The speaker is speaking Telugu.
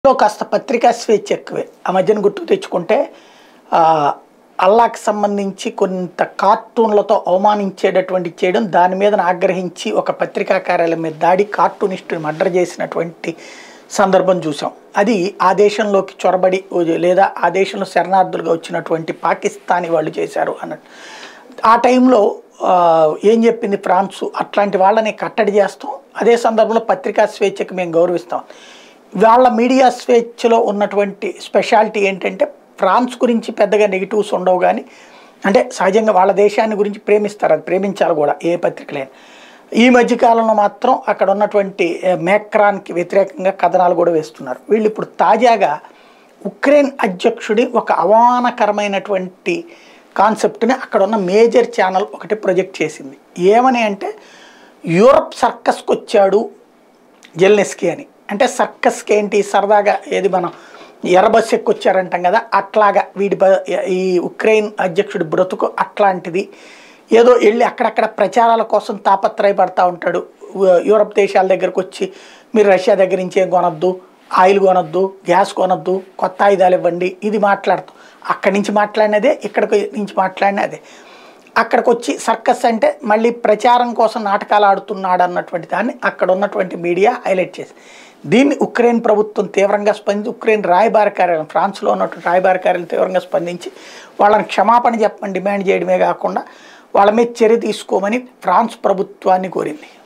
లో కాస్త పత్రికా స్వేచ్ఛ ఎక్కువే ఆ మధ్యన గుర్తు తెచ్చుకుంటే ఆ, అల్లాకి సంబంధించి కొంత కార్టూన్లతో అవమానించేటటువంటి చేయడం దాని మీద ఆగ్రహించి ఒక పత్రికా కార్యాలయం మీద దాడి కార్టూనిస్టుని మర్డర్ చేసినటువంటి సందర్భం చూసాం అది ఆ దేశంలోకి చొరబడి లేదా ఆ దేశంలో శరణార్థులుగా వచ్చినటువంటి పాకిస్తానీ వాళ్ళు చేశారు అన్నట్టు ఆ టైంలో ఆ, ఏం చెప్పింది ఫ్రాన్స్ అట్లాంటి వాళ్ళని కట్టడి చేస్తాం అదే సందర్భంలో పత్రికా స్వేచ్ఛకి మేము గౌరవిస్తాం వాళ్ళ మీడియా స్వేచ్ఛలో ఉన్నటువంటి స్పెషాలిటీ ఏంటంటే ఫ్రాన్స్ గురించి పెద్దగా నెగిటివ్స్ ఉండవు కానీ అంటే సహజంగా వాళ్ళ దేశాన్ని గురించి ప్రేమిస్తారు అది ప్రేమించాలి కూడా ఏ పత్రికలైనా ఈ మధ్యకాలంలో మాత్రం అక్కడ ఉన్నటువంటి ఏ, మేక్రాన్కి వ్యతిరేకంగా కథనాలు కూడా వేస్తున్నారు వీళ్ళు ఇప్పుడు తాజాగా ఉక్రెయిన్ అధ్యక్షుడి ఒక అవమానకరమైనటువంటి కాన్సెప్ట్ని అక్కడ ఉన్న మేజర్ ఛానల్ ఒకటి ప్రొజెక్ట్ చేసింది ఏమని అంటే యూరప్ సర్కస్కి వచ్చాడు జెల్నెస్కి అని అంటే సర్కస్కి ఏంటి సరదాగా ఏది మనం ఎర్రబస్ ఎక్కొచ్చారంటాం కదా అట్లాగా వీడి బ- ఈ ఉక్రెయిన్ అధ్యక్షుడి బ్రతుకు అట్లాంటిది ఏదో వెళ్ళి అక్కడక్కడ ప్రచారాల కోసం తాపత్రయపడతా ఉంటాడు ఉ- యూరప్ దేశాల దగ్గరకు వచ్చి మీరు రష్యా దగ్గర నుంచి ఏం కొనొద్దు ఆయిల్ కొనొద్దు గ్యాస్ కొనొద్దు కొత్త ఆయుధాలు ఇవ్వండి ఇది మాట్లాడుతూ అక్కడి నుంచి మాట్లాడినదే ఇక్కడికి నుంచి మాట్లాడినదే అక్కడికి వచ్చి సర్కస్ అంటే మళ్ళీ ప్రచారం కోసం నాటకాలు ఆడుతున్నాడు అన్నటువంటి దాన్ని అక్కడ ఉన్నటువంటి మీడియా హైలైట్ చేసి దీన్ని ఉక్రెయిన్ ప్రభుత్వం తీవ్రంగా స్పందించి ఉక్రెయిన్ రాయబార కార్యాలయం ఫ్రాన్స్లో ఉన్నటువంటి రాయబార కార్యాలయం తీవ్రంగా స్పందించి వాళ్ళని క్షమాపణ చెప్పమని డిమాండ్ చేయడమే కాకుండా వాళ్ళ మీద చర్య తీసుకోమని ఫ్రాన్స్ ప్రభుత్వాన్ని కోరింది